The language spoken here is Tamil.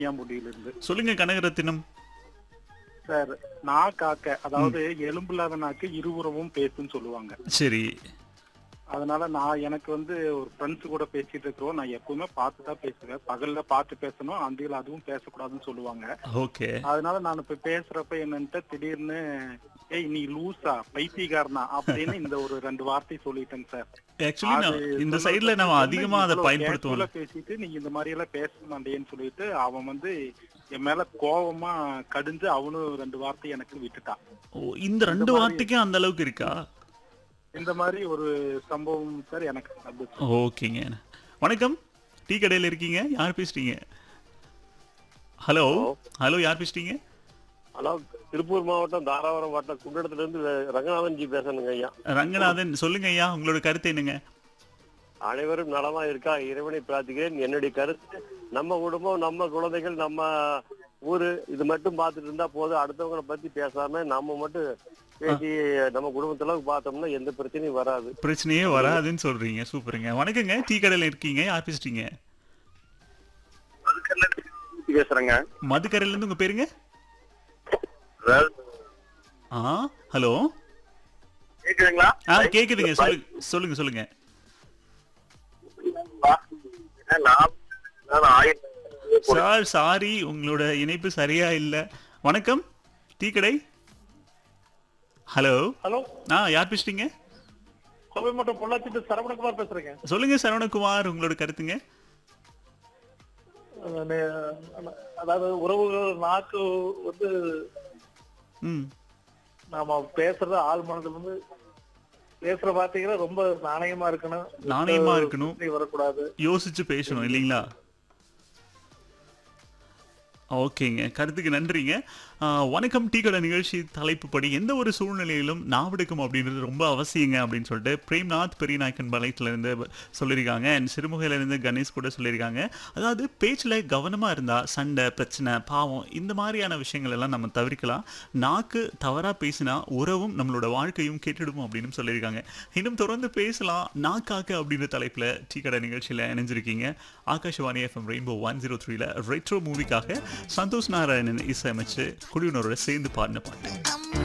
முடியிலிருந்து சொல்லுங்க கனகரத்தினம் சார் நான் காக்க அதாவது எலும்பில்லாத நாக்கு இருபுறமும் பேசுன்னு சொல்லுவாங்க சரி அதனால நான் எனக்கு வந்து ஒரு ஃப்ரெண்ட்ஸ் கூட பேசிட்டு இருக்கிறோம் நான் எப்பவுமே பார்த்து தான் பேசுவேன் பகல்ல பார்த்து பேசணும் அந்தியில் அதுவும் பேசக்கூடாதுன்னு சொல்லுவாங்க ஓகே அதனால நான் இப்ப பேசுறப்ப என்னன்ட்டு திடீர்னு ஏய் நீ லூசா பைத்தியக்காரனா அப்படின்னு இந்த ஒரு ரெண்டு வார்த்தை சொல்லிட்டேங்க சார் ஆக்சுவலி அது நான் இந்த சொன்னதுக்கு சைடுல நம்ம வந்து அதிகமா அதை இவ்வளவு பயன்படுத்துவோம் casual ஆ பேசிட்டு நீங்க இந்த மாதிரி எல்லாம் பேச மாட்டேன்னு சொல்லிட்டு அவன் வந்து என் மேல கோவமா கடிஞ்சு அவனும் ரெண்டு வார்த்தை எனக்கு விட்டுட்டான் ஓ, இந்த ரெண்டு வார்த்தைக்கும் அந்த அளவுக்கு இருக்கா இந்த மாதிரி ஒரு சம்பவம் சார் எனக்கு நடந்துச்சு ஓகேங்க வணக்கம் டீ கடையில இருக்கீங்க யார் பேசுறீங்க ஹலோ ஹலோ யார் பேசுறீங்க ஹலோ திருப்பூர் மாவட்டம் தாராபுரம் மாவட்டம் குண்டடத்துல இருந்து ரங்கநாதன் ஜி பேசணுங்க ஐயா ரங்கநாதன் சொல்லுங்க ஐயா உங்களோட கருத்து என்னங்க அனைவரும் நலமா இருக்கா இறைவனை பிரார்த்திக்கிறேன் என்னுடைய கருத்து நம்ம குடும்பம் நம்ம குழந்தைகள் நம்ம ஊரு இது மட்டும் பார்த்துட்டு இருந்தா போதும் அடுத்தவங்களை பத்தி பேசாம நம்ம மட்டும் பேசி நம்ம குடும்பத்துல பார்த்தோம்னா எந்த பிரச்சனையும் வராது பிரச்சனையே வராதுன்னு சொல்றீங்க சூப்பருங்க வணக்கங்க டீ கடையில இருக்கீங்க யார் பேசுறீங்க பேசுறேங்க மதுக்கரையில இருந்து உங்க பேருங்க ஆ ஹலோ கேக்குதுங்களா ஆ கேக்குதுங்க சொல்லுங்க சொல்லுங்க சொல்லுங்க சார் சாரி உங்களோட இணைப்பு சரியா இல்ல வணக்கம் டீ கடை ஹலோ ஹலோ ஆ யார் பேசுறீங்க கோவை மட்டும் பொள்ளாச்சி சரவணகுமார் பேசுறேங்க சொல்லுங்க சரவணகுமார் உங்களோட கருத்துங்க அதாவது உறவுகள் நாக்கு வந்து ம் நாம பேசுறது ஆள் மனதுல இருந்து பேசுற வார்த்தைகளை ரொம்ப நாணயமா இருக்கணும் நாணயமா இருக்கணும் இப்படி வரக்கூடாது யோசிச்சு பேசணும் இல்லைங்களா ஓகேங்க கருத்துக்கு நன்றிங்க ஆ, வணக்கம் டீ கடை நிகழ்ச்சி தலைப்பு படி எந்த ஒரு சூழ்நிலையிலும் நாவெடுக்கும் அப்படின்றது ரொம்ப அவசியங்க அப்படின்னு சொல்லிட்டு பிரேம்நாத் பெரியநாயக்கன் பாளையத்துல இருந்து சொல்லியிருக்காங்க அண்ட் சிறுமுகையில இருந்து கணேஷ் கூட சொல்லியிருக்காங்க அதாவது பேச்சில் கவனமாக இருந்தால் சண்டை பிரச்சனை பாவம் இந்த மாதிரியான விஷயங்கள் எல்லாம் நம்ம தவிர்க்கலாம் நாக்கு தவறாக பேசினா உறவும் நம்மளோட வாழ்க்கையும் கெட்டிடும் அப்படின்னு சொல்லியிருக்காங்க இன்னும் தொடர்ந்து பேசலாம் நாக்காக்கு அப்படின்ற தலைப்பில் டீ கடை நிகழ்ச்சியில் இணைஞ்சிருக்கீங்க Akashvani FM rainbow one zero த்ரீல ரெட்ரோ மூவிக்காக சந்தோஷ் நாராயணன் இசையமைச்சு குழுவினரோட சேர்ந்து பாடின பாட்டு